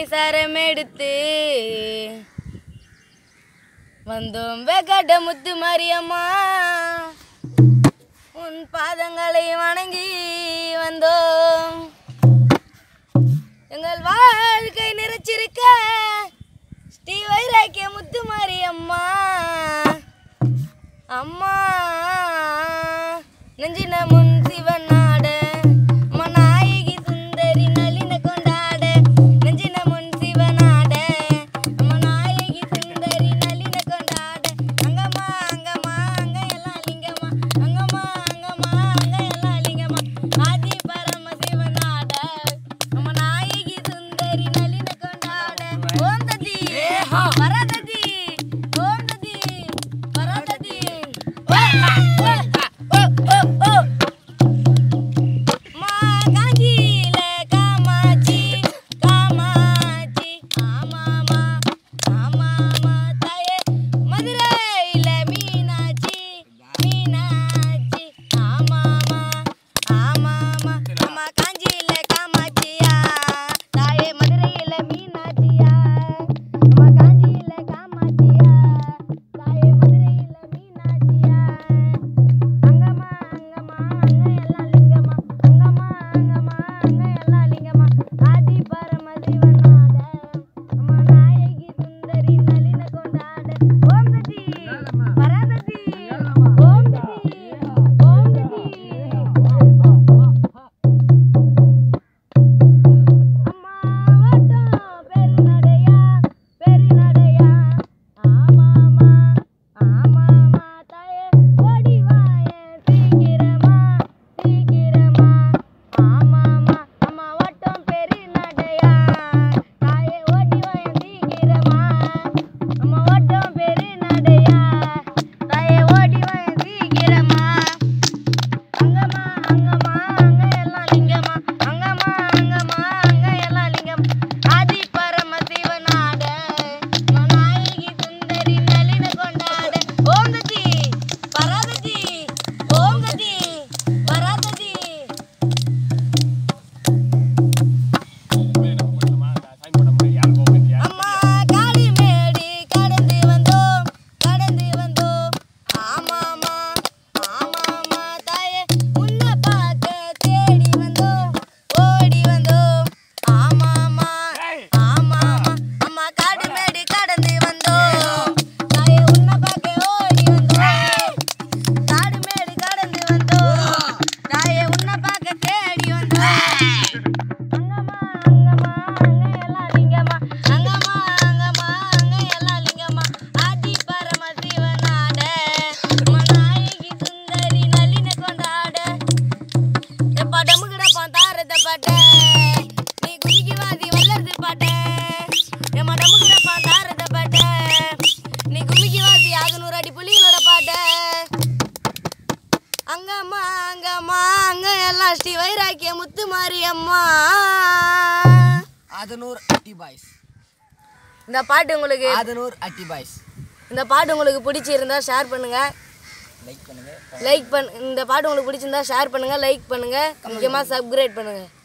சரம் எடுத்து வந்தோம் வெகட முத்து மாரியம்மா உன் பாதங்களை வணங்கி வந்தோம் எங்கள் வாழ்க்கை நிறைச்சிருக்க ஸ்ரீ வைராக்கிய முத்து மாரியம்மா அம்மா நெஞ்சின முன் சிவன் நாட மநாயகி சுந்தரி நளின கொண்டாட நெஞ்சின முன் சிவனாட மநாயகி சுந்தரி நளின கொண்டாட அங்கம்மா அங்கம்மா அங்க எல்லாம் லிங்கம்மா அங்கம்மா அங்கம்மா அங்க எல்லாம் லிங்கம்மா ஆதி பரம சிவனாட மநாயகி சுந்தரி நளின கொண்டாட ஓம் ததி வரததி ஓம் ததி வரததி ஓ ஓ ஓ ஓ ஓ மா காஞ்சியில காமாட்சி காமாட்சி ஆமாமா ஆமாமா தாயே மதுரையில மீனாட்சி மீனாட்சி ஆமாமா ஆமாமா அம்மா காஞ்சியில காமாட்சியா தாயே மதுரையில மீனாட்சியா அம்மா காஞ்சியில காமாட்சியா தாயே மதுரையில மீனாட்சியா அங்கம்மா அங்கம்மா அங்க எல்லாம் லிங்கம்மா அங்கம்மா அங்கம்மா அங்க எல்லாம் லிங்கம்மா ஆதி பரம சிவனாட அம்மா நாயகி சுந்தரி நளின கொண்டாட ஓம் ததி வரததி ஓம் ததி ஓம் அம்மா ஓட்டம் பெருநடையா பெருநடையா ஆமாமா ஆமாமா தாயே ஓடி வாயே சீக்கிரமா சீக்கிரமா ஆமாமா அம்மா ஓட்டம் பெருநடையா தாயே ஓடி வாயே சீக்கிரமா அம்மா ஓட்டம் பெருநடையா தாயே ஓடி வாயே சீக்கிரமா அங்கம்மா அங்கம்மா அங்க எல்லாம் லிங்கம்மா அங்கம்மா அங்கம்மா அங்க எல்லாம் லிங்கம் ஆதி பரம சிவனாட மநாயகி சுந்தரி நளின கொண்டாட ஓம் ததி பராததி ஓம் ததி பராததி அம்மா காளி மேடி கடந்து வந்தோம் கடந்து வந்தோம் ஆமாமா ஆமாமா தாயே உன்னை பார்க்க தேடி வந்தோம் ஓடி வந்தோம் ஆமாமா ஆமாமா அம்மா காடு மேடி கடந்து வந்தோம் தாயே உன்னை பார்க்க ஓடி வந்தோம் காடு மேடி கடந்து வந்தோம் தாயே உன்னை பார்க்க தேடி வந்தோம் அங்கம்மா அங்கம்மா அங்க எல்லாம் லிங்கம்மா அங்கம்மா அங்கம்மா அங்க எல்லாம் லிங்கம்மா ஆதி பரம சிவனாட மநாயகி சுந்தரி நளின கொண்டாட எப்பா டமுகிடப்பான் தாரத பாட்ட நீ குமிக்கி வாதி வல்லறது பாட்ட ஏமா டமுகிடப்பான் தாரத பாட்ட நீ குமிக்கி வாதி ஆதனூறு அடி புலிகளோட பாட்ட அங்கம்மா அங்கம்மா அங்க எல்லாம் ஸ்ரீ வைராக்கிய முத்து மாரியம்மா ஆதனூர் அட்டி பாய்ஸ் இந்த பாட்டு உங்களுக்கு ஆதனூர் அட்டி பாய்ஸ் இந்த பாட்டு உங்களுக்கு பிடிச்சிருந்தா ஷேர் பண்ணுங்க லைக் பண்ணுங்க லைக் பண் இந்த பாட்டு உங்களுக்கு பிடிச்சிருந்தா ஷேர் பண்ணுங்க லைக் பண்ணுங்க முக்கியமாக சப்ஸ்கிரைப் பண்ணுங்க